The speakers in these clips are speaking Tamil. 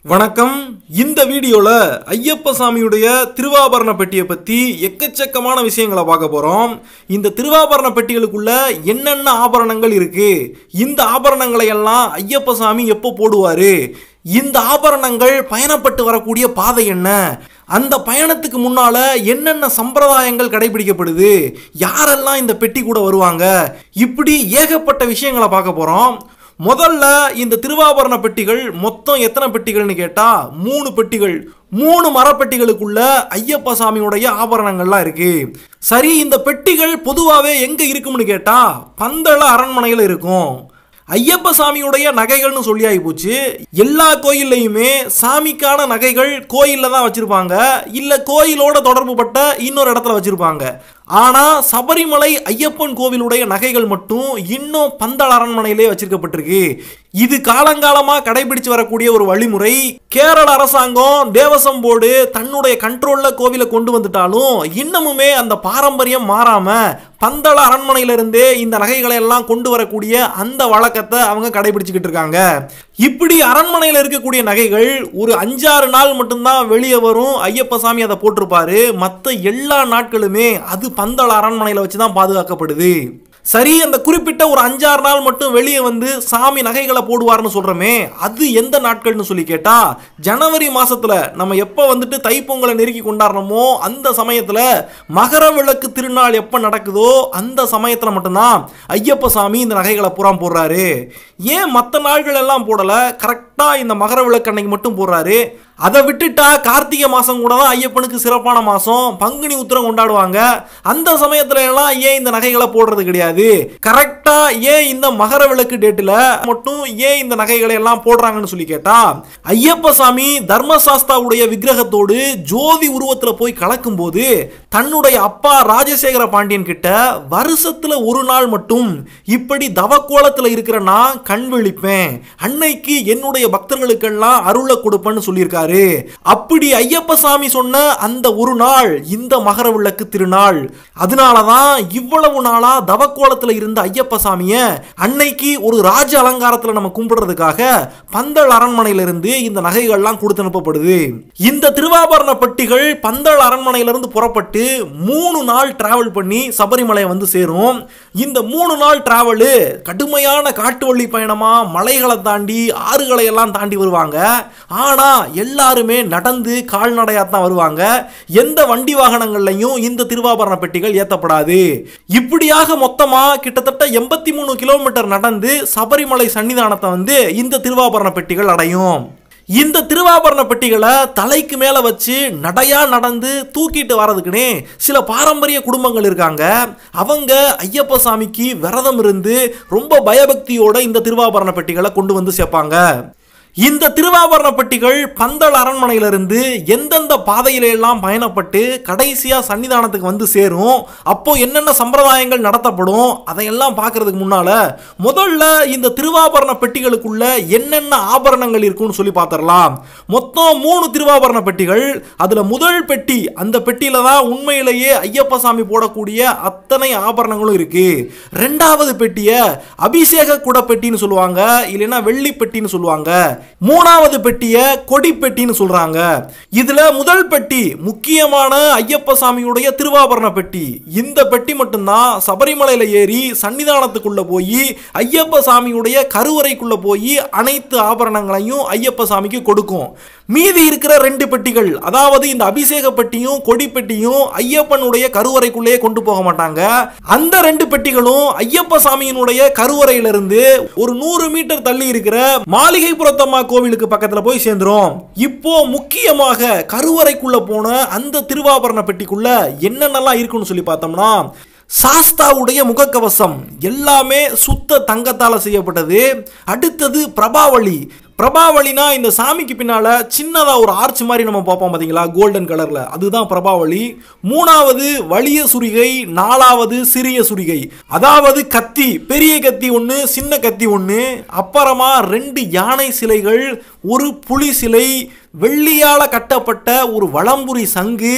வணக்கம் இந்த வீடியோல ஐயப்ப சாமியுடைய திருவாபரண பெட்டியை பத்தி எக்கச்சக்கமான விஷயங்களை பார்க்க போறோம் இந்த திருவாபரண பெட்டிகளுக்குள்ள என்னென்ன ஆபரணங்கள் இருக்கு இந்த ஆபரணங்களை எல்லாம் ஐயப்ப சாமி எப்போ போடுவாரு இந்த ஆபரணங்கள் பயணப்பட்டு வரக்கூடிய பாதை என்ன அந்த பயணத்துக்கு முன்னால என்னென்ன சம்பிரதாயங்கள் கடைபிடிக்கப்படுது யாரெல்லாம் இந்த பெட்டி கூட வருவாங்க இப்படி ஏகப்பட்ட விஷயங்களை பார்க்க போறோம் முதல்ல இந்த திருவாபரண பெட்டிகள் மொத்தம் எத்தனை பெட்டிகள்னு கேட்டா மூணு பெட்டிகள் மூணு மரப்பெட்டிகளுக்குள்ள ஐயப்ப சாமியுடைய ஆபரணங்கள்லாம் இருக்கு சரி இந்த பெட்டிகள் பொதுவாகவே எங்க இருக்கும்னு கேட்டா பந்தள அரண்மனையில் இருக்கும் ஐயப்ப சாமியுடைய நகைகள்னு சொல்லியாகி போச்சு எல்லா கோயில்லையுமே சாமிக்கான நகைகள் கோயில்ல தான் வச்சிருப்பாங்க இல்ல கோயிலோட தொடர்புபட்ட இன்னொரு இடத்துல வச்சிருப்பாங்க ஆனா சபரிமலை ஐயப்பன் கோவிலுடைய நகைகள் மட்டும் இன்னும் பந்தள அரண்மனையிலே வச்சிருக்கப்பட்டிருக்கு இது காலங்காலமா கடைபிடிச்சு வரக்கூடிய ஒரு வழிமுறை கேரள அரசாங்கம் தேவசம் போர்டு தன்னுடைய கண்ட்ரோல்ல கோவிலை கொண்டு வந்துட்டாலும் இன்னமுமே அந்த பாரம்பரியம் மாறாம பந்தள அரண்மனையிலிருந்தே இந்த நகைகளை எல்லாம் கொண்டு வரக்கூடிய அந்த வழக்கத்தை அவங்க கடைபிடிச்சுக்கிட்டு இருக்காங்க இப்படி அரண்மனையில் இருக்கக்கூடிய நகைகள் ஒரு அஞ்சாறு நாள் மட்டும்தான் வெளியே வரும் ஐயப்ப சாமி அதை போட்டிருப்பாரு மற்ற எல்லா நாட்களுமே அது பந்தள அரண்மனையில் வச்சு தான் பாதுகாக்கப்படுது சரி அந்த குறிப்பிட்ட ஒரு அஞ்சாறு நாள் மட்டும் வெளியே வந்து சாமி நகைகளை போடுவார்னு சொல்றோமே அது எந்த நாட்கள்னு சொல்லி கேட்டா ஜனவரி மாசத்துல நம்ம எப்போ வந்துட்டு தைப்பொங்கலை நெருக்கி கொண்டாடுறோமோ அந்த சமயத்துல மகர விளக்கு திருநாள் எப்போ நடக்குதோ அந்த சமயத்துல மட்டும்தான் ஐயப்ப சாமி இந்த நகைகளை புறம் போடுறாரு ஏன் மற்ற நாள்கள் எல்லாம் போடல கரெக்டா இந்த மகர விளக்கு அன்னைக்கு மட்டும் போடுறாரு அதை விட்டுட்டா கார்த்திகை மாசம் கூட தான் ஐயப்பனுக்கு சிறப்பான மாசம் பங்குனி உத்திரம் கொண்டாடுவாங்க அந்த சமயத்துல எல்லாம் ஏன் இந்த நகைகளை போடுறது கிடையாது கரெக்டா ஏன் இந்த மகர விளக்கு டேட்டில் மட்டும் ஏன் இந்த நகைகளை எல்லாம் போடுறாங்கன்னு சொல்லி கேட்டா ஐயப்ப சாமி தர்மசாஸ்தாவுடைய விக்கிரகத்தோடு ஜோதி உருவத்துல போய் கலக்கும் போது தன்னுடைய அப்பா ராஜசேகர பாண்டியன் கிட்ட வருஷத்துல ஒரு நாள் மட்டும் இப்படி தவக்கோலத்துல இருக்கிற நான் கண் விழிப்பேன் அன்னைக்கு என்னுடைய பக்தர்களுக்கெல்லாம் அருளை கொடுப்பேன்னு சொல்லியிருக்காரு அப்படி ஐயப்ப சாமி சொன்ன அந்த ஒரு நாள் இந்த மகர விளக்கு திருநாள் அதனாலதான் இவ்வளவு நாளா தவக்கோலத்துல இருந்த ஐயப்ப சாமிய அன்னைக்கு ஒரு ராஜ அலங்காரத்துல நம்ம கும்பிடுறதுக்காக பந்தள் அரண்மனையிலிருந்து இந்த நகைகள்லாம் கொடுத்து அனுப்பப்படுது இந்த திருவாபரண பெட்டிகள் பந்தள் அரண்மனையிலிருந்து புறப்பட்டு மூணு நாள் டிராவல் பண்ணி சபரிமலை வந்து சேரும் இந்த மூணு நாள் டிராவலு கடுமையான காட்டு வழி பயணமா மலைகளை தாண்டி ஆறுகளை எல்லாம் தாண்டி வருவாங்க ஆனா எல்லாருமே நடந்து கால்நடையா தான் வருவாங்க எந்த வண்டி வாகனங்கள்லையும் இந்த திருவாபரண பெட்டிகள் ஏத்தப்படாது இப்படியாக மொத்தமா கிட்டத்தட்ட எண்பத்தி மூணு கிலோமீட்டர் நடந்து சபரிமலை சன்னிதானத்தை வந்து இந்த திருவாபரண பெட்டிகள் அடையும் இந்த திருவாபரண பெட்டிகளை தலைக்கு மேல வச்சு நடையா நடந்து தூக்கிட்டு வர்றதுக்குனே சில பாரம்பரிய குடும்பங்கள் இருக்காங்க அவங்க ஐயப்ப சாமிக்கு விரதம் இருந்து ரொம்ப பயபக்தியோட இந்த திருவாபரண பெட்டிகளை கொண்டு வந்து சேர்ப்பாங்க இந்த திருவாபரண பெட்டிகள் பந்தல் அரண்மனையிலிருந்து எந்தெந்த பாதையில எல்லாம் பயணப்பட்டு கடைசியா சன்னிதானத்துக்கு வந்து சேரும் அப்போ என்னென்ன சம்பிரதாயங்கள் நடத்தப்படும் அதையெல்லாம் பார்க்கறதுக்கு முன்னால முதல்ல இந்த திருவாபரண பெட்டிகளுக்குள்ள என்னென்ன ஆபரணங்கள் இருக்குன்னு சொல்லி பார்த்துடலாம் மொத்தம் மூணு திருவாபரண பெட்டிகள் அதுல முதல் பெட்டி அந்த பெட்டியில தான் உண்மையிலேயே ஐயப்ப சாமி போடக்கூடிய அத்தனை ஆபரணங்களும் இருக்கு ரெண்டாவது பெட்டிய அபிஷேக குட பெட்டின்னு சொல்லுவாங்க இல்லைன்னா வெள்ளி பெட்டின்னு சொல்லுவாங்க மூணாவது பெட்டிய கொடி பெட்டின்னு சொல்றாங்க இதுல முதல் பெட்டி முக்கியமான ஐயப்ப சாமியுடைய திருவாபரண பெட்டி இந்த பெட்டி மட்டும்தான் சபரிமலையில ஏறி சன்னிதானத்துக்குள்ள போய் ஐயப்ப சாமியுடைய கருவறைக்குள்ள போய் அனைத்து ஆபரணங்களையும் ஐயப்ப சாமிக்கு கொடுக்கும் மீதி இருக்கிற ரெண்டு பெட்டிகள் அதாவது இந்த அபிஷேக பெட்டியும் கொடி பெட்டியும் ஐயப்பனுடைய கருவறைக்குள்ளேயே கொண்டு போக மாட்டாங்க அந்த ரெண்டு பெட்டிகளும் ஐயப்ப சாமியினுடைய கருவறையிலிருந்து ஒரு நூறு மீட்டர் தள்ளி இருக்கிற மாளிகைப்புறத்தம்மா கோவிலுக்கு பக்கத்துல போய் சேர்ந்துரும் இப்போ முக்கியமாக கருவறைக்குள்ள போன அந்த திருவாபரண பெட்டிக்குள்ள என்னென்னலாம் இருக்குன்னு சொல்லி பார்த்தோம்னா சாஸ்தாவுடைய முகக்கவசம் எல்லாமே சுத்த தங்கத்தால செய்யப்பட்டது அடுத்தது பிரபாவளி பிரபாவளினா இந்த சாமிக்கு பின்னால சின்னதா ஒரு ஆர்ச் மாதிரி நம்ம பார்ப்போம் பாத்தீங்களா கோல்டன் கலர்ல அதுதான் பிரபாவளி மூணாவது வலிய சுரிகை நாலாவது சிறிய சுரிகை அதாவது கத்தி பெரிய கத்தி ஒன்று சின்ன கத்தி ஒன்று அப்புறமா ரெண்டு யானை சிலைகள் ஒரு புலி சிலை வெள்ளியால கட்டப்பட்ட ஒரு வளம்புரி சங்கு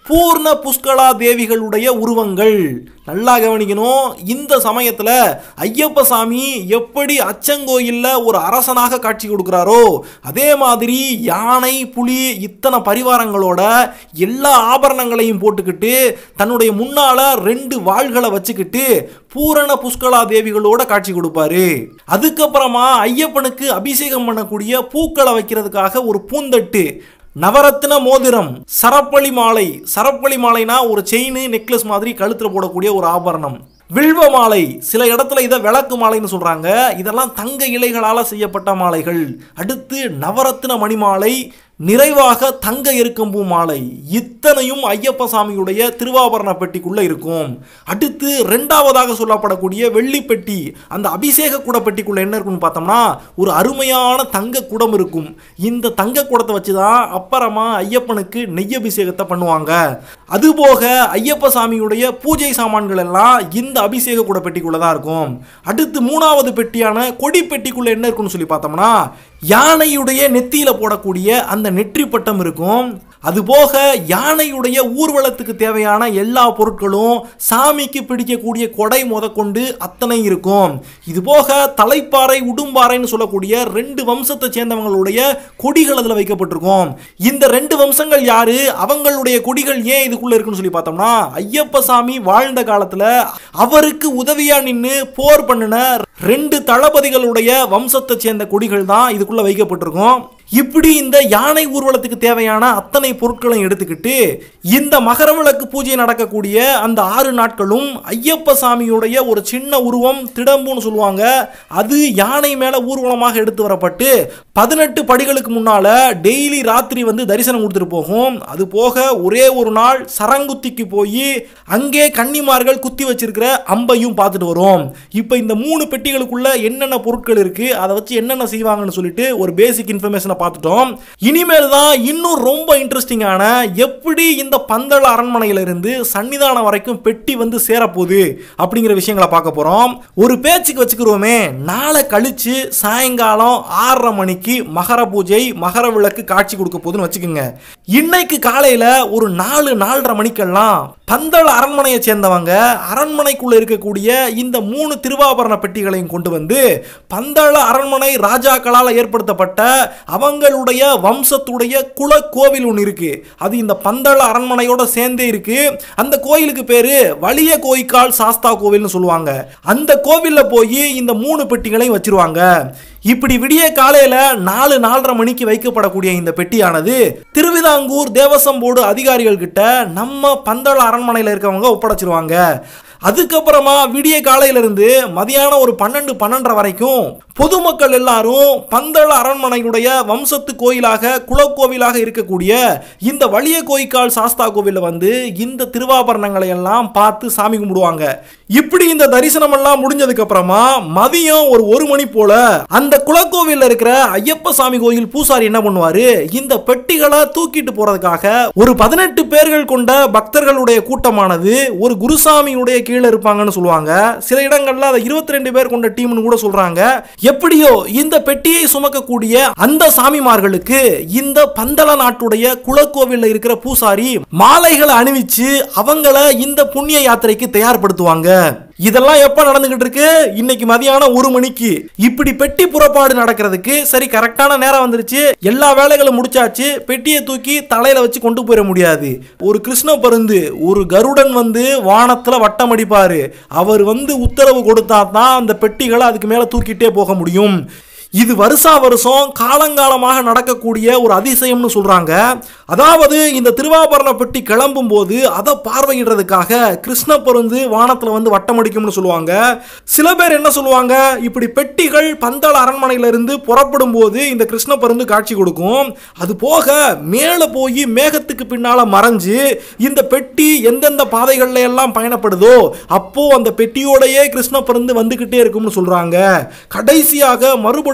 பூர்ண புஷ்கலா தேவிகளுடைய உருவங்கள் நல்லா கவனிக்கணும் இந்த சமயத்துல ஐயப்ப சாமி எப்படி அச்சங்கோயில்ல ஒரு அரசனாக காட்சி கொடுக்கிறாரோ அதே மாதிரி யானை புலி இத்தனை பரிவாரங்களோட எல்லா ஆபரணங்களையும் போட்டுக்கிட்டு தன்னுடைய முன்னால ரெண்டு வாள்களை வச்சுக்கிட்டு பூரண புஷ்கலா தேவிகளோட காட்சி கொடுப்பாரு அதுக்கப்புறமா ஐயப்பனுக்கு அபிஷேகம் பண்ணக்கூடிய பூக்களை வைக்கிறதுக்காக ஒரு பூந்தட்டு நவரத்ன மோதிரம் சரப்பளி மாலை சரப்பளி மாலைனா ஒரு செயின் நெக்லஸ் மாதிரி கழுத்துல போடக்கூடிய ஒரு ஆபரணம் வில்வ மாலை சில இடத்துல இதை விளக்கு மாலைன்னு சொல்றாங்க இதெல்லாம் தங்க இலைகளால செய்யப்பட்ட மாலைகள் அடுத்து நவரத்ன மணிமாலை நிறைவாக தங்க எருக்கம்பூ மாலை இத்தனையும் ஐயப்ப சாமியுடைய திருவாபரண பெட்டிக்குள்ள இருக்கும் அடுத்து ரெண்டாவதாக சொல்லப்படக்கூடிய வெள்ளி பெட்டி அந்த அபிஷேக குட பெட்டிக்குள்ள என்ன இருக்கும்னு பார்த்தோம்னா ஒரு அருமையான தங்க குடம் இருக்கும் இந்த தங்க குடத்தை வச்சு தான் அப்புறமா ஐயப்பனுக்கு நெய் அபிஷேகத்தை பண்ணுவாங்க அதுபோக ஐயப்ப சாமியுடைய பூஜை சாமான்கள் எல்லாம் இந்த அபிஷேக குட பெட்டிக்குள்ள தான் இருக்கும் அடுத்து மூணாவது பெட்டியான கொடி பெட்டிக்குள்ள என்ன இருக்கும்னு சொல்லி பார்த்தோம்னா யானையுடைய நெத்தியில போடக்கூடிய அந்த நெற்றி பட்டம் இருக்கும் அதுபோக யானையுடைய ஊர்வலத்துக்கு தேவையான எல்லா பொருட்களும் சாமிக்கு பிடிக்கக்கூடிய கொடை முதற்கொண்டு அத்தனை இருக்கும் இது போக தலைப்பாறை உடும்பாறைன்னு சொல்லக்கூடிய ரெண்டு வம்சத்தை சேர்ந்தவங்களுடைய கொடிகள் அதில் வைக்கப்பட்டிருக்கும் இந்த ரெண்டு வம்சங்கள் யாரு அவங்களுடைய கொடிகள் ஏன் இதுக்குள்ள இருக்குன்னு சொல்லி பார்த்தோம்னா ஐயப்ப சாமி வாழ்ந்த காலத்துல அவருக்கு உதவியா நின்று போர் பண்ணின ரெண்டு தளபதிகளுடைய வம்சத்தை சேர்ந்த கொடிகள் தான் இதுக்குள்ள வைக்கப்பட்டிருக்கும் இப்படி இந்த யானை ஊர்வலத்துக்கு தேவையான அத்தனை பொருட்களையும் எடுத்துக்கிட்டு இந்த மகர விளக்கு பூஜை நடக்கக்கூடிய அந்த ஆறு நாட்களும் ஐயப்ப சாமியுடைய ஒரு சின்ன உருவம் திடம்புன்னு சொல்லுவாங்க அது யானை மேல ஊர்வலமாக எடுத்து வரப்பட்டு பதினெட்டு படிகளுக்கு முன்னால டெய்லி ராத்திரி வந்து தரிசனம் கொடுத்துட்டு போகும் அது போக ஒரே ஒரு நாள் சரங்குத்திக்கு போய் அங்கே கன்னிமார்கள் குத்தி வச்சிருக்கிற அம்பையும் பார்த்துட்டு வரும் இப்போ இந்த மூணு பெட்டிகளுக்குள்ள என்னென்ன பொருட்கள் இருக்கு அதை வச்சு என்னென்ன செய்வாங்கன்னு சொல்லிட்டு ஒரு பேசிக் இன்ஃபர்மேஷனை பார்த்துட்டோம் இனிமேல் தான் இன்னும் ரொம்ப இன்ட்ரெஸ்டிங்கான எப்படி இந்த பந்தள அரண்மனையில இருந்து சன்னிதானம் வரைக்கும் பெட்டி வந்து சேரப்போகுது அப்படிங்கிற விஷயங்களை பார்க்க போறோம் ஒரு பேச்சுக்கு வச்சுக்கிறோமே நாளை கழிச்சு சாயங்காலம் ஆறரை மணிக்கு மகர பூஜை மகர விளக்கு காட்சி கொடுக்க போகுதுன்னு வச்சுக்கோங்க இன்னைக்கு காலையில ஒரு நாலு நாலரை மணிக்கெல்லாம் பந்தள அரண்மனையை சேர்ந்தவங்க அரண்மனைக்குள்ள இருக்கக்கூடிய இந்த மூணு திருவாபரண பெட்டிகளையும் கொண்டு வந்து பந்தள அரண்மனை ராஜாக்களால் ஏற்படுத்தப்பட்ட அவங்களுடைய வம்சத்துடைய குல கோவில் ஒன்று இருக்கு அது இந்த பந்தள அரண்மனையோட சேர்ந்தே இருக்கு அந்த கோயிலுக்கு பேரு வலிய கோயிக்கால் சாஸ்தா கோவில்னு சொல்லுவாங்க அந்த கோவில்ல போய் இந்த மூணு பெட்டிகளையும் வச்சிருவாங்க இப்படி விடிய காலையில நாலு நாலரை மணிக்கு வைக்கப்படக்கூடிய இந்த பெட்டியானது திருவிதாங்கூர் தேவசம் போர்டு அதிகாரிகள் கிட்ட நம்ம பந்தள அரண்மனையில் இருக்கவங்க ஒப்படைச்சிருவாங்க அதுக்கப்புறமா விடிய காலையில இருந்து மதியானம் ஒரு பன்னெண்டு பன்னெண்டரை வரைக்கும் பொதுமக்கள் எல்லாரும் பந்தள அரண்மனையுடைய வம்சத்து கோயிலாக குலக்கோவிலாக இருக்கக்கூடிய இந்த வலிய கோயிக்கால் சாஸ்தா கோவிலில் வந்து இந்த திருவாபரணங்களை எல்லாம் பார்த்து சாமி கும்பிடுவாங்க இப்படி இந்த தரிசனம் எல்லாம் முடிஞ்சதுக்கு அப்புறமா மதியம் ஒரு ஒரு மணி போல அந்த குலக்கோவில்ல இருக்கிற ஐயப்ப சாமி கோயில் பூசாரி என்ன பண்ணுவாரு இந்த பெட்டிகளை தூக்கிட்டு போறதுக்காக ஒரு பதினெட்டு பேர்கள் கொண்ட பக்தர்களுடைய கூட்டமானது ஒரு குருசாமியுடைய கீழே இருப்பாங்கன்னு சொல்லுவாங்க சில இடங்கள்ல அதை இருபத்தி ரெண்டு பேர் கொண்ட டீம்னு கூட சொல்றாங்க எப்படியோ இந்த பெட்டியை சுமக்கக்கூடிய அந்த சாமிமார்களுக்கு இந்த பந்தள நாட்டுடைய குலக்கோவில்ல இருக்கிற பூசாரி மாலைகளை அணிவிச்சு அவங்கள இந்த புண்ணிய யாத்திரைக்கு தயார்படுத்துவாங்க இதெல்லாம் எப்ப நடந்துகிட்டு இருக்கு இன்னைக்கு மதியானம் ஒரு மணிக்கு இப்படி பெட்டி புறப்பாடு நடக்கிறதுக்கு சரி கரெக்டான நேரம் வந்துருச்சு எல்லா வேலைகளும் முடிச்சாச்சு பெட்டியை தூக்கி தலையில வச்சு கொண்டு போயிட முடியாது ஒரு கிருஷ்ண பருந்து ஒரு கருடன் வந்து வானத்துல வட்டம் அடிப்பாரு அவர் வந்து உத்தரவு கொடுத்தா தான் அந்த பெட்டிகளை அதுக்கு மேல தூக்கிட்டே போக முடியும் இது வருஷா வருஷம் காலங்காலமாக நடக்கக்கூடிய ஒரு அதிசயம்னு சொல்றாங்க அதாவது இந்த திருவாபரண பெட்டி கிளம்பும் போது அதை பார்வையிடுறதுக்காக கிருஷ்ண பருந்து வானத்துல வந்து வட்டம் அடிக்கும்னு சொல்லுவாங்க சில பேர் என்ன சொல்லுவாங்க இப்படி பெட்டிகள் பந்தள அரண்மனையில இருந்து புறப்படும் போது இந்த கிருஷ்ண பருந்து காட்சி கொடுக்கும் அது போக மேலே போய் மேகத்துக்கு பின்னால மறைஞ்சு இந்த பெட்டி எந்தெந்த பாதைகள்ல எல்லாம் பயணப்படுதோ அப்போ அந்த பெட்டியோடயே கிருஷ்ண பருந்து வந்துகிட்டே இருக்கும்னு சொல்றாங்க கடைசியாக மறுபடியும்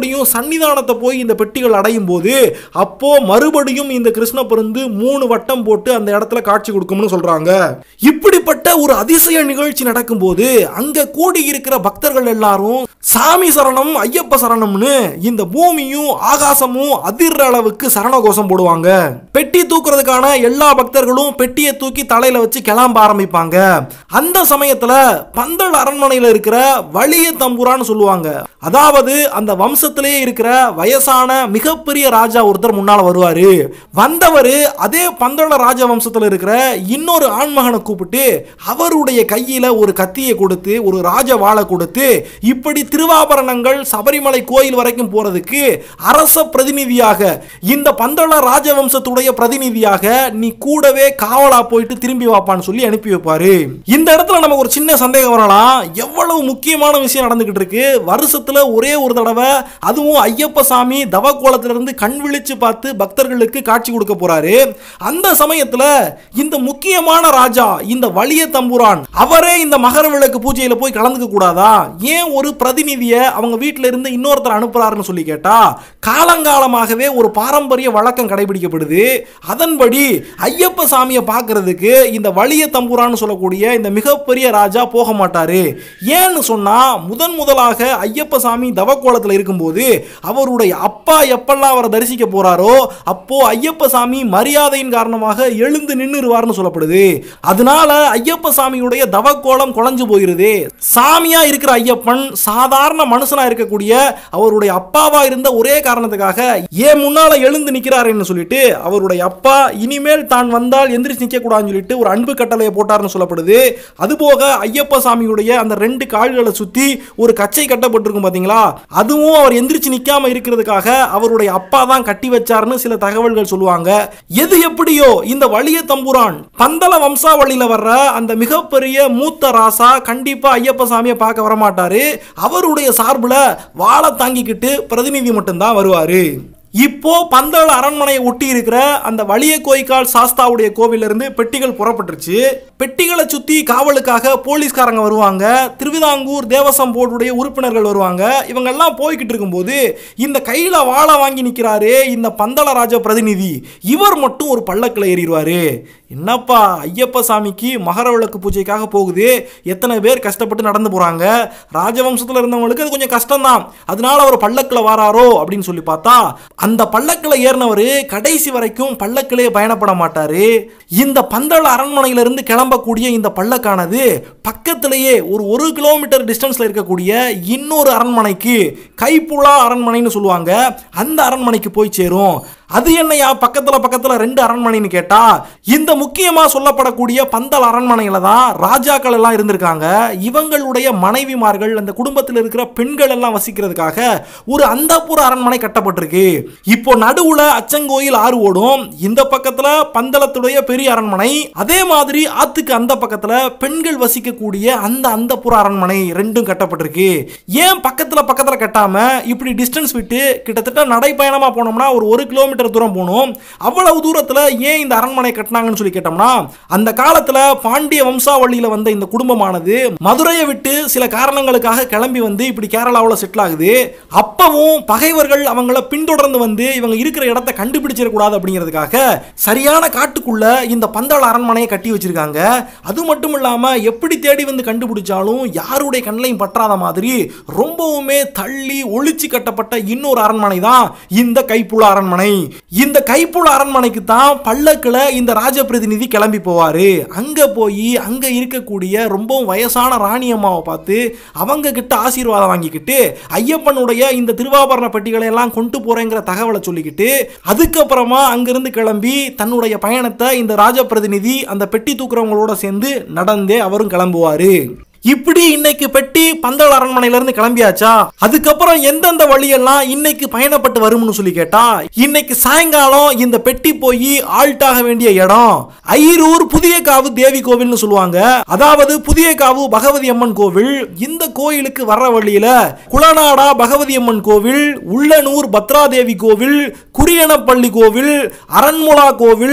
மறுபடியும் சன்னிதானத்தை போய் இந்த பெட்டிகள் அடையும் போது அப்போ மறுபடியும் இந்த கிருஷ்ண பருந்து மூணு வட்டம் போட்டு அந்த இடத்துல காட்சி கொடுக்கும்னு சொல்றாங்க இப்படிப்பட்ட ஒரு அதிசய நிகழ்ச்சி நடக்கும்போது அங்க கூடி இருக்கிற பக்தர்கள் எல்லாரும் சாமி சரணம் ஐயப்ப சரணம்னு இந்த பூமியும் ஆகாசமும் அதிர்ற அளவுக்கு சரணகோஷம் போடுவாங்க பெட்டி தூக்குறதுக்கான எல்லா பக்தர்களும் பெட்டியை தூக்கி தலையில வச்சு கிளம்ப ஆரம்பிப்பாங்க அந்த சமயத்துல பந்தல் அரண்மனையில இருக்கிற வலிய தம்புரான்னு சொல்லுவாங்க அதாவது அந்த வம்சத்திலேயே இருக்கிற வயசான மிகப்பெரிய ராஜா ஒருத்தர் முன்னால வருவாரு வந்தவர் அதே பந்தள ராஜ வம்சத்துல இருக்கிற இன்னொரு ஆண்மகனை கூப்பிட்டு அவருடைய கையில ஒரு கத்தியை கொடுத்து ஒரு ராஜ வாளை கொடுத்து இப்படி திருவாபரணங்கள் சபரிமலை கோயில் வரைக்கும் போறதுக்கு அரச பிரதிநிதியாக இந்த பந்தள ராஜவம்சத்துடைய பிரதிநிதியாக நீ கூடவே காவலா போயிட்டு திரும்பி வாப்பான்னு சொல்லி அனுப்பி வைப்பாரு இந்த இடத்துல நமக்கு ஒரு சின்ன சந்தேகம் வரலாம் எவ்வளவு முக்கியமான விஷயம் நடந்துகிட்டு இருக்கு வருஷத்துல ஒரே ஒரு தடவை அதுவும் ஐயப்ப சாமி தவக்கோலத்துல இருந்து கண் விழிச்சு பார்த்து பக்தர்களுக்கு காட்சி கொடுக்க போறாரு அந்த சமயத்துல இந்த முக்கியமான ராஜா இந்த வலிய தம்புரான் அவரே இந்த மகர விளக்கு பூஜையில போய் கலந்துக்க கூடாதா ஏன் ஒரு பிரதிநிதிய அவங்க வீட்டில இருந்து இன்னொருத்தர் அனுப்புறாருன்னு சொல்லி கேட்டா காலங்காலமாகவே ஒரு பாரம்பரிய வழக்கம் கடைபிடிக்கப்படுது அதன்படி ஐயப்ப சாமியை பார்க்கிறதுக்கு இந்த வலிய தம்புரான்னு சொல்லக்கூடிய இந்த மிகப்பெரிய ராஜா போக மாட்டாரு ஏன்னு சொன்னா முதன் முதலாக ஐயப்ப சாமி தவக்கோலத்தில் இருக்கும்போது அவருடைய அப்பா எப்பெல்லாம் அவரை தரிசிக்க போறாரோ அப்போ ஐயப்ப சாமி மரியாதையின் காரணமாக எழுந்து நின்னுருவார்னு சொல்லப்படுது அதனால ஐயப்ப சாமியுடைய தவக்கோலம் குலைஞ்சு போயிருது சாமியா இருக்கிற ஐயப்பன் சாதாரண மனுஷனா இருக்கக்கூடிய அவருடைய அப்பாவா இருந்த ஒரே காரணத்துக்காக ஏன் முன்னால எழுந்து நிக்கிறாருன்னு சொல்லிட்டு அவருடைய அப்பா இனிமேல் தான் வந்தால் எந்திரிச்சு நிக்க கூடாதுன்னு சொல்லிட்டு ஒரு அன்பு கட்டளையை போட்டார்னு சொல்லப்படுது அதுபோக ஐயப்ப சாமியுடைய அந்த ரெண்டு கால்களை சுத்தி ஒரு கச்சை கட்டப்பட்டிருக்கும் பாத்தீங்களா அதுவும் அவர் எந்திரிச்சு நிக்காம இருக்கிறதுக்காக அவருடைய அப்பா தான் கட்டி வச்சாருன்னு சில தகவல்கள் சொல்லுவாங்க எது எப்படியோ இந்த வலிய தம்புரான் பந்தல வம்சாவளியில வர்ற அந்த மிகப்பெரிய மூத்த ராசா கண்டிப்பா ஐயப்ப சாமியை பார்க்க வரமாட்டாரு அவருடைய சார்புல வாழை தாங்கிக்கிட்டு பிரதிநிதி மட்டும்தான் வருவாரு இப்போ பந்தள அரண்மனையை ஒட்டி இருக்கிற அந்த வலிய கோய்க்கால் சாஸ்தாவுடைய கோவில்ல இருந்து பெட்டிகள் புறப்பட்டுருச்சு பெட்டிகளை சுத்தி காவலுக்காக போலீஸ்காரங்க வருவாங்க திருவிதாங்கூர் தேவசம் போர்டுடைய உறுப்பினர்கள் வருவாங்க இவங்க எல்லாம் போய்கிட்டு இருக்கும்போது இந்த கையில வாழை வாங்கி நிக்கிறாரு இந்த பந்தள ராஜ பிரதிநிதி இவர் மட்டும் ஒரு பல்லக்கில் ஏறிடுவாரு என்னப்பா ஐயப்ப சாமிக்கு மகர விளக்கு பூஜைக்காக போகுது எத்தனை பேர் கஷ்டப்பட்டு நடந்து போறாங்க ராஜவம்சத்தில் இருந்தவங்களுக்கு அது கொஞ்சம் கஷ்டம்தான் அதனால அவர் பல்லக்கில் வாராரோ அப்படின்னு சொல்லி பார்த்தா அந்த பல்லக்கில் ஏறினவர் கடைசி வரைக்கும் பல்லக்கிலே பயணப்பட மாட்டாரு இந்த பந்தள அரண்மனையிலிருந்து கிளம்பக்கூடிய இந்த பல்லக்கானது பக்கத்திலேயே ஒரு ஒரு கிலோமீட்டர் டிஸ்டன்ஸ்ல இருக்கக்கூடிய இன்னொரு அரண்மனைக்கு கைப்புலா அரண்மனைன்னு சொல்லுவாங்க அந்த அரண்மனைக்கு போய் சேரும் அது என்னையா பக்கத்துல பக்கத்துல ரெண்டு அரண்மனைன்னு கேட்டா இந்த முக்கியமா சொல்லப்படக்கூடிய பந்தல் அரண்மனையில தான் ராஜாக்கள் எல்லாம் இருந்திருக்காங்க இவங்களுடைய மனைவிமார்கள் அந்த குடும்பத்தில் இருக்கிற பெண்கள் எல்லாம் வசிக்கிறதுக்காக ஒரு அந்தப்புற அரண்மனை கட்டப்பட்டிருக்கு இப்போ நடுவுல அச்சங்கோயில் ஆறு ஓடும் இந்த பக்கத்துல பந்தளத்துடைய பெரிய அரண்மனை அதே மாதிரி ஆத்துக்கு அந்த பக்கத்துல பெண்கள் வசிக்கக்கூடிய அந்த அந்தப்புற அரண்மனை ரெண்டும் கட்டப்பட்டிருக்கு ஏன் பக்கத்துல பக்கத்துல கட்டாம இப்படி டிஸ்டன்ஸ் விட்டு கிட்டத்தட்ட நடைப்பயணமா போனோம்னா ஒரு ஒரு கிலோமீட்டர் தூரம் போகணும் அவ்வளவு தூரத்துல ஏன் இந்த அரண்மனை கட்டினாங்கன்னு சொல்லி கேட்டோம்னா அந்த காலத்துல பாண்டிய வம்சாவளியில வந்த இந்த குடும்பமானது மதுரையை விட்டு சில காரணங்களுக்காக கிளம்பி வந்து இப்படி கேரளாவில் செட்டில் ஆகுது அப்பவும் பகைவர்கள் அவங்கள பின்தொடர்ந்து வந்து இவங்க இருக்கிற இடத்த கண்டுபிடிச்சிடக்கூடாது அப்படிங்கிறதுக்காக சரியான காட்டுக்குள்ள இந்த பந்தாள அரண்மனையை கட்டி வச்சிருக்காங்க அது மட்டும் இல்லாம எப்படி தேடி வந்து கண்டுபிடிச்சாலும் யாருடைய கண்ணையும் பற்றாத மாதிரி ரொம்பவுமே தள்ளி ஒளிச்சு கட்டப்பட்ட இன்னொரு அரண்மனை தான் இந்த கைப்புல அரண்மனை இந்த கைப்புல அரண்மனைக்கு தான் பல்லக்கில் இந்த ராஜ பிரதிநிதி கிளம்பி போவாரு அங்க போய் அங்க இருக்கக்கூடிய ரொம்பவும் வயசான ராணி அம்மாவை பார்த்து அவங்க கிட்ட ஆசீர்வாதம் வாங்கிக்கிட்டு ஐயப்பனுடைய இந்த திருவாபரண பெட்டிகளை எல்லாம் கொண்டு போறேங்கிற தகவலை சொல்லிக்கிட்டு அதுக்கப்புறமா அங்கிருந்து கிளம்பி தன்னுடைய பயணத்தை இந்த ராஜ பிரதிநிதி அந்த பெட்டி தூக்குறவங்களோட சேர்ந்து நடந்தே அவரும் கிளம்புவாரு இப்படி இன்னைக்கு பெட்டி பந்தள அரண்மனையில இருந்து கிளம்பியாச்சா அதுக்கப்புறம் எந்தெந்த வழியெல்லாம் இன்னைக்கு பயணப்பட்டு வரும்னு சொல்லி கேட்டா இன்னைக்கு சாயங்காலம் இந்த பெட்டி போய் ஆல்ட்டாக வேண்டிய இடம் ஐரூர் புதிய காவு தேவி கோவில்னு சொல்லுவாங்க அதாவது புதிய காவு பகவதி அம்மன் கோவில் இந்த கோயிலுக்கு வர்ற வழியில குளநாடா பகவதி அம்மன் கோவில் உள்ளனூர் பத்ராதேவி கோவில் குரியனப்பள்ளி கோவில் அரண்முலா கோவில்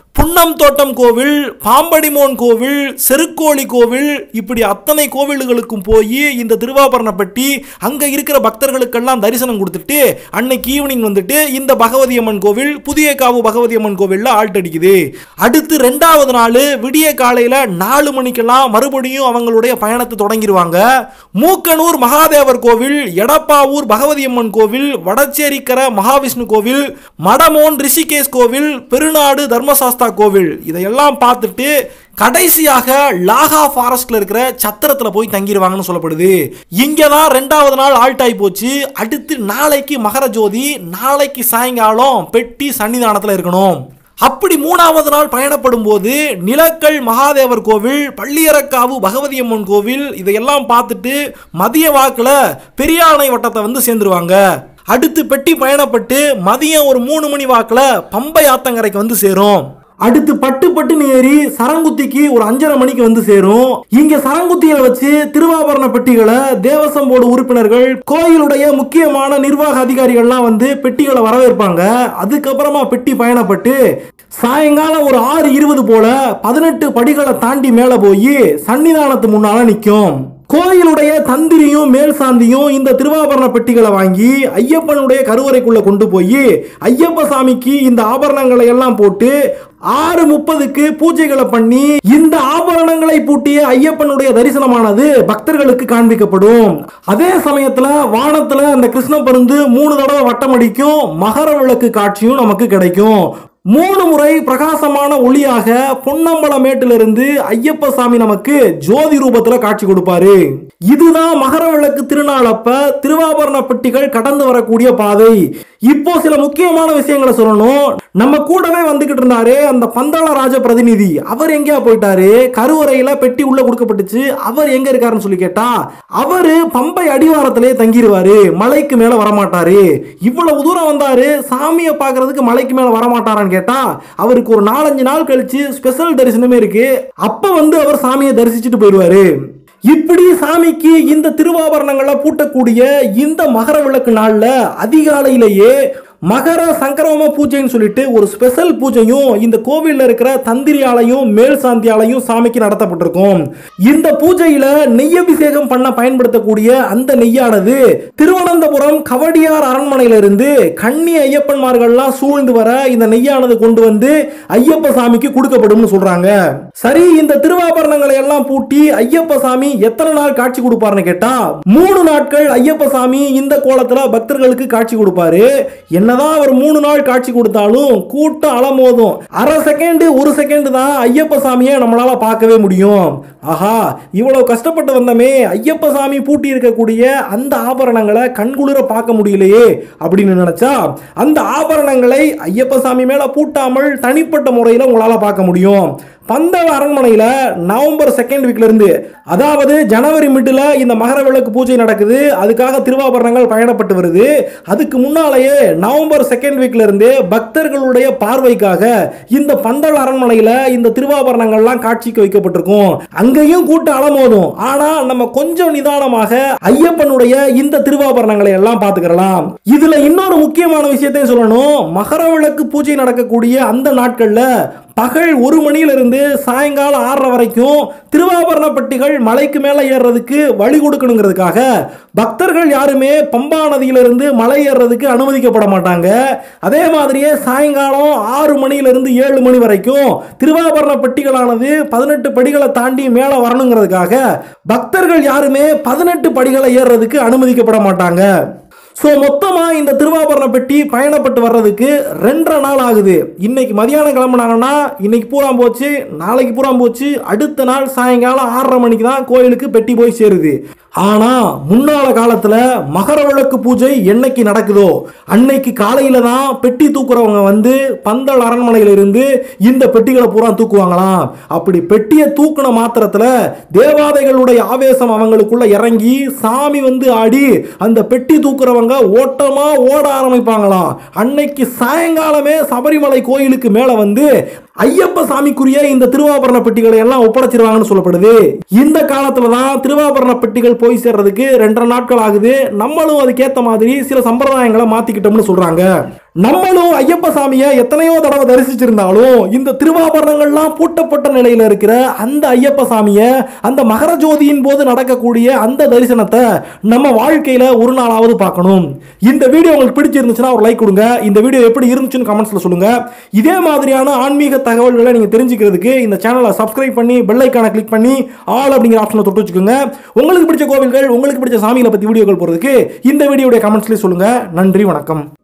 புன்னம் தோட்டம் கோவில் பாம்படிமோன் கோவில் செருக்கோழி கோவில் இப்படி அத்தனை கோவில்களுக்கும் போய் இந்த திருவாபரணப்பட்டி அங்க இருக்கிற பக்தர்களுக்கெல்லாம் தரிசனம் கொடுத்துட்டு அன்னைக்கு ஈவினிங் வந்துட்டு இந்த பகவதி அம்மன் கோவில் புதிய காவு பகவதி அம்மன் கோவில்ல ஆல்ட் அடிக்குது அடுத்து ரெண்டாவது நாள் விடிய காலையில நாலு மணிக்கெல்லாம் மறுபடியும் அவங்களுடைய பயணத்தை தொடங்கிடுவாங்க மூக்கனூர் மகாதேவர் கோவில் எடப்பாவூர் பகவதி அம்மன் கோவில் வடச்சேரிக்கர மகாவிஷ்ணு கோவில் மடமோன் ரிஷிகேஷ் கோவில் பெருநாடு தர்மசாஸ்தா கோவில் இதையெல்லாம் பார்த்துட்டு கடைசியாக லாகா ஃபாரஸ்ட்ல இருக்கிற சத்திரத்துல போய் தங்கிடுவாங்கன்னு சொல்லப்படுது இங்க தான் ரெண்டாவது நாள் ஆல்ட் ஆகி போச்சு அடுத்து நாளைக்கு மகர ஜோதி நாளைக்கு சாயங்காலம் பெட்டி சன்னிதானத்துல இருக்கணும் அப்படி மூணாவது நாள் பயணப்படும் போது நிலக்கல் மகாதேவர் கோவில் பள்ளியரக்காவு பகவதி அம்மன் கோவில் இதையெல்லாம் பார்த்துட்டு மதிய வாக்குல பெரியானை வட்டத்தை வந்து சேர்ந்துருவாங்க அடுத்து பெட்டி பயணப்பட்டு மதியம் ஒரு மூணு மணி வாக்குல பம்பை ஆத்தங்கரைக்கு வந்து சேரும் அடுத்து பட்டு பட்டுன்னு ஏறி சரங்குத்திக்கு ஒரு அஞ்சரை மணிக்கு வந்து சேரும் இங்க சரங்குத்திகளை வச்சு திருவாபரண பெட்டிகளை தேவசம் போர்டு உறுப்பினர்கள் கோயிலுடைய முக்கியமான நிர்வாக அதிகாரிகள்லாம் வந்து பெட்டிகளை வரவேற்பாங்க அதுக்கப்புறமா பெட்டி பயணப்பட்டு சாயங்காலம் ஒரு ஆறு இருபது போல பதினெட்டு படிகளை தாண்டி மேல போய் சன்னிதானத்து முன்னால நிற்கும் கோயிலுடைய தந்திரியும் மேல் சாந்தியும் இந்த திருவாபரண பெட்டிகளை வாங்கி ஐயப்பனுடைய கருவறைக்குள்ள கொண்டு போய் ஐயப்ப சாமிக்கு இந்த ஆபரணங்களை எல்லாம் போட்டு ஆறு முப்பதுக்கு பூஜைகளை பண்ணி இந்த ஆபரணங்களை பூட்டிய ஐயப்பனுடைய தரிசனமானது பக்தர்களுக்கு காண்பிக்கப்படும் அதே சமயத்துல வானத்துல அந்த கிருஷ்ண பருந்து மூணு தடவை வட்டம் அடிக்கும் மகர விளக்கு காட்சியும் நமக்கு கிடைக்கும் மூணு முறை பிரகாசமான ஒளியாக பொன்னம்பலமேட்டிலிருந்து ஐயப்ப சாமி நமக்கு ஜோதி ரூபத்துல காட்சி கொடுப்பாரு இதுதான் மகர விளக்கு திருநாளப்ப திருவாபரண பெட்டிகள் கடந்து வரக்கூடிய பாதை இப்போ சில முக்கியமான விஷயங்களை சொல்லணும் நம்ம கூடவே வந்துகிட்டு இருந்தாரு அந்த பந்தாள ராஜ பிரதிநிதி அவர் எங்கேயா போயிட்டாரு கருவறையில பெட்டி உள்ள கொடுக்கப்பட்டுச்சு அவர் எங்க இருக்காருன்னு சொல்லி கேட்டா அவரு பம்பை அடிவாரத்திலே தங்கிடுவாரு மலைக்கு மேல வரமாட்டாரு இவ்வளவு தூரம் வந்தாரு சாமியை பார்க்கிறதுக்கு மலைக்கு மேல வரமாட்டாரான்னு கேட்டா அவருக்கு ஒரு நாலஞ்சு நாள் கழிச்சு ஸ்பெஷல் தரிசனமே இருக்கு அப்ப வந்து அவர் சாமியை தரிசிச்சுட்டு போயிடுவாரு இப்படி சாமிக்கு இந்த திருவாபரணங்களை பூட்டக்கூடிய இந்த மகர விளக்கு நாள்ல அதிகாலையிலேயே மகர சங்கரம பூஜைன்னு சொல்லிட்டு ஒரு ஸ்பெஷல் பூஜையும் இந்த கோவில்ல இருக்கிற தந்திரியாலையும் மேல் சாந்தியாலையும் சாமிக்கு நடத்தப்பட்டிருக்கும் இந்த பூஜையில நெய்யபிஷேகம் பண்ண பயன்படுத்தக்கூடிய அந்த நெய்யானது திருவனந்தபுரம் கவடியார் அரண்மனையில இருந்து கன்னி ஐயப்பன்மார்கள்லாம் சூழ்ந்து வர இந்த நெய்யானது கொண்டு வந்து ஐயப்ப சாமிக்கு கொடுக்கப்படும்னு சொல்றாங்க சரி இந்த திருவாபரணங்களை எல்லாம் பூட்டி ஐயப்ப சாமி எத்தனை நாள் காட்சி கொடுப்பாருன்னு கேட்டா மூணு நாட்கள் ஐயப்ப சாமி இந்த கோலத்துல பக்தர்களுக்கு காட்சி கொடுப்பாரு என்னதான் அவர் மூணு நாள் காட்சி கொடுத்தாலும் கூட்டம் அலமோதும் அரை செகண்ட் ஒரு செகண்ட் தான் ஐயப்ப சாமியை நம்மளால பார்க்கவே முடியும் ஆஹா இவ்வளவு கஷ்டப்பட்டு வந்தமே ஐயப்ப சாமி பூட்டி இருக்கக்கூடிய அந்த ஆபரணங்களை கண்குளிர பார்க்க முடியலையே அப்படின்னு நினைச்சா அந்த ஆபரணங்களை ஐயப்ப சாமி மேல பூட்டாமல் தனிப்பட்ட முறையில் உங்களால பார்க்க முடியும் பந்தள அரண்மனையில் நவம்பர் செகண்ட் வீக்ல இருந்து அதாவது ஜனவரி மிடில் இந்த மகர விளக்கு பூஜை நடக்குது அதுக்காக திருவாபரணங்கள் பயணப்பட்டு வருது அதுக்கு முன்னாலேயே நவம்பர் செகண்ட் வீக்ல இருந்து பக்தர்களுடைய பார்வைக்காக இந்த பந்தள அரண்மனையில் இந்த திருவாபரணங்கள்லாம் காட்சிக்கு வைக்கப்பட்டிருக்கும் அங்கேயும் கூட்டம் அலமோதும் ஆனா நம்ம கொஞ்சம் நிதானமாக ஐயப்பனுடைய இந்த திருவாபரணங்களை எல்லாம் பார்த்துக்கலாம் இதுல இன்னொரு முக்கியமான விஷயத்தையும் சொல்லணும் மகர விளக்கு பூஜை நடக்கக்கூடிய அந்த நாட்கள்ல பகல் ஒரு மணியிலிருந்து சாயங்காலம் ஆறரை வரைக்கும் திருவாபரண பெட்டிகள் மலைக்கு மேலே ஏறுறதுக்கு வழி கொடுக்கணுங்கிறதுக்காக பக்தர்கள் யாருமே பம்பா நதியிலிருந்து மலை ஏறுறதுக்கு அனுமதிக்கப்பட மாட்டாங்க அதே மாதிரியே சாயங்காலம் ஆறு மணியிலிருந்து ஏழு மணி வரைக்கும் திருவாபரண பெட்டிகளானது பதினெட்டு படிகளை தாண்டி மேலே வரணுங்கிறதுக்காக பக்தர்கள் யாருமே பதினெட்டு படிகளை ஏறுறதுக்கு அனுமதிக்கப்பட மாட்டாங்க ஸோ மொத்தமாக இந்த திருவாபரண பெட்டி பயணப்பட்டு வர்றதுக்கு ரெண்டரை நாள் ஆகுது இன்னைக்கு மதியானம் கிளம்புனாங்கன்னா இன்னைக்கு பூரா போச்சு நாளைக்கு பூரா போச்சு அடுத்த நாள் சாயங்காலம் ஆறரை மணிக்கு தான் கோயிலுக்கு பெட்டி போய் சேருது ஆனா முன்னால காலத்துல மகர விளக்கு பூஜை என்னைக்கு நடக்குதோ அன்னைக்கு காலையில தான் பெட்டி தூக்குறவங்க வந்து பந்தல் அரண்மனையில இருந்து இந்த பெட்டிகளை பூரா தூக்குவாங்களாம் அப்படி பெட்டியை தூக்குன மாத்திரத்துல தேவாதைகளுடைய ஆவேசம் அவங்களுக்குள்ள இறங்கி சாமி வந்து ஆடி அந்த பெட்டி தூக்குறவங்க ஓட்டமா ஓட ஆரம்பிப்பாங்களாம் அன்னைக்கு சாயங்காலமே சபரிமலை கோயிலுக்கு மேல வந்து ஐயப்ப சாமிக்குரிய இந்த திருவாபரண பெட்டிகளை எல்லாம் ஒப்படைச்சிருவாங்கன்னு சொல்லப்படுது இந்த காலத்துல தான் திருவாபரண பெட்டிகள் போய் சேர்றதுக்கு ரெண்டரை நாட்கள் ஆகுது நம்மளும் அதுக்கேத்த மாதிரி சில சம்பிரதாயங்களை மாத்திக்கிட்டோம்னு சொல்றாங்க நம்மளும் ஐயப்ப சாமியை எத்தனையோ தடவை தரிசிச்சிருந்தாலும் இந்த திருவாபரணங்கள்லாம் பூட்டப்பட்ட நிலையில இருக்கிற அந்த ஐயப்ப சாமியை அந்த மகர ஜோதியின் போது நடக்கக்கூடிய அந்த தரிசனத்தை நம்ம வாழ்க்கையில ஒரு நாளாவது பார்க்கணும் இந்த வீடியோ உங்களுக்கு பிடிச்சிருந்துச்சுன்னா ஒரு லைக் கொடுங்க இந்த வீடியோ எப்படி இருந்துச்சுன்னு கமெண்ட்ஸ்ல சொல்லுங்க இதே மாதிரியான ஆன்மீக தகவல்களை நீங்க தெரிஞ்சுக்கிறதுக்கு இந்த சேனலை சப்ஸ்கிரைப் பண்ணி பெல் ஐக்கானை கிளிக் பண்ணி ஆல் அப்படிங்கிற ஆப்ஷனை தொட்டு வச்சுக்கோங்க உங்களுக்கு பிடிச்ச கோவில்கள் உங்களுக்கு பிடிச்ச சாமிகளை பத்தி வீடியோக்கள் போறதுக்கு இந்த வீடியோடைய கமெண்ட்ஸ்லேயே சொல்லுங்க நன்றி வணக்கம்